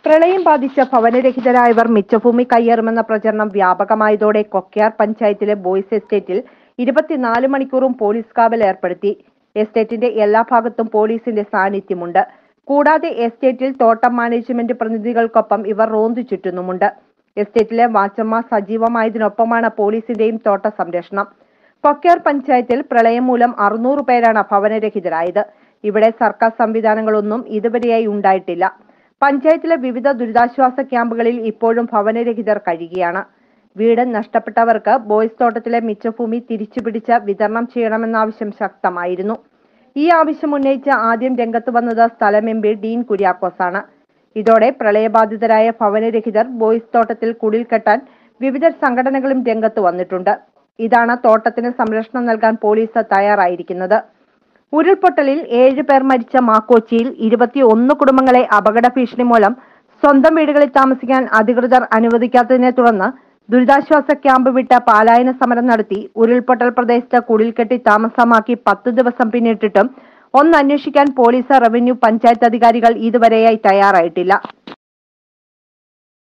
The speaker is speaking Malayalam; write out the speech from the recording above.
പ്രളയം ബാധിച്ച ഭവനരഹിതരായവർ മിച്ചഭൂമി കയ്യേറുമെന്ന പ്രചരണം വ്യാപകമായതോടെ കൊക്കയാർ പഞ്ചായത്തിലെ ബോയ്സ് എസ്റ്റേറ്റിൽ ഇരുപത്തിനാല് മണിക്കൂറും പോലീസ് കാവൽ ഏർപ്പെടുത്തി എസ്റ്റേറ്റിന്റെ എല്ലാ ഭാഗത്തും പോലീസിന്റെ സാന്നിധ്യമുണ്ട് കൂടാതെ എസ്റ്റേറ്റിൽ തോട്ടം മാനേജ്മെന്റ് പ്രതിനിധികൾക്കൊപ്പം ഇവർ റോന്തു ചുറ്റുന്നുമുണ്ട് എസ്റ്റേറ്റിലെ വാച്ചമ്മ സജീവമായതിനൊപ്പമാണ് പോലീസിന്റെയും തോട്ട സംരക്ഷണം കൊക്കയാർ പഞ്ചായത്തിൽ പ്രളയം മൂലം അറുന്നൂറ് പേരാണ് ഭവനരഹിതരായത് ഇവിടെ സർക്കാർ സംവിധാനങ്ങളൊന്നും ഇതുവരെയായി ഉണ്ടായിട്ടില്ല പഞ്ചായത്തിലെ വിവിധ ദുരിതാശ്വാസ ക്യാമ്പുകളിൽ ഇപ്പോഴും ഭവനരഹിതർ കഴിയുകയാണ് വീട് നഷ്ടപ്പെട്ടവർക്ക് ബോയ്സ് തോട്ടത്തിലെ മിച്ചഭൂമി തിരിച്ചുപിടിച്ച് വിതരണം ചെയ്യണമെന്ന ആവശ്യം ശക്തമായിരുന്നു ഈ ആവശ്യം ഉന്നയിച്ച് ആദ്യം രംഗത്ത് വന്നത് സ്ഥലം എം പി ഡീൻ കുര്യാക്കോസാണ് ഇതോടെ പ്രളയബാധിതരായ ഭവനരഹിതർ ബോയ്സ് തോട്ടത്തിൽ കുടിൽ കെട്ടാൻ വിവിധ സംഘടനകളും രംഗത്ത് വന്നിട്ടുണ്ട് ഇതാണ് തോട്ടത്തിന് സംരക്ഷണം നൽകാൻ പോലീസ് തയ്യാറായിരിക്കുന്നത് ഉരുൾപൊട്ടലിൽ ഏഴ് പേർ മരിച്ച മാക്കോച്ചിയിൽ ഇരുപത്തിയൊന്ന് കുടുംബങ്ങളെ അപകട ഭീഷണി മൂലം സ്വന്തം വീടുകളിൽ താമസിക്കാൻ അധികൃതർ അനുവദിക്കാത്തതിനെ തുടർന്ന് ദുരിതാശ്വാസ ക്യാമ്പ് വിട്ട് പാലായന സമരം നടത്തി ഉരുൾപൊട്ടൽ പ്രദേശത്ത് കുടിൽ കെട്ടി താമസമാക്കി പത്ത് ദിവസം പിന്നിട്ടിട്ടും ഒന്നന്വേഷിക്കാൻ പോലീസ് റവന്യൂ പഞ്ചായത്ത് അധികാരികൾ ഇതുവരെയായി തയ്യാറായിട്ടില്ല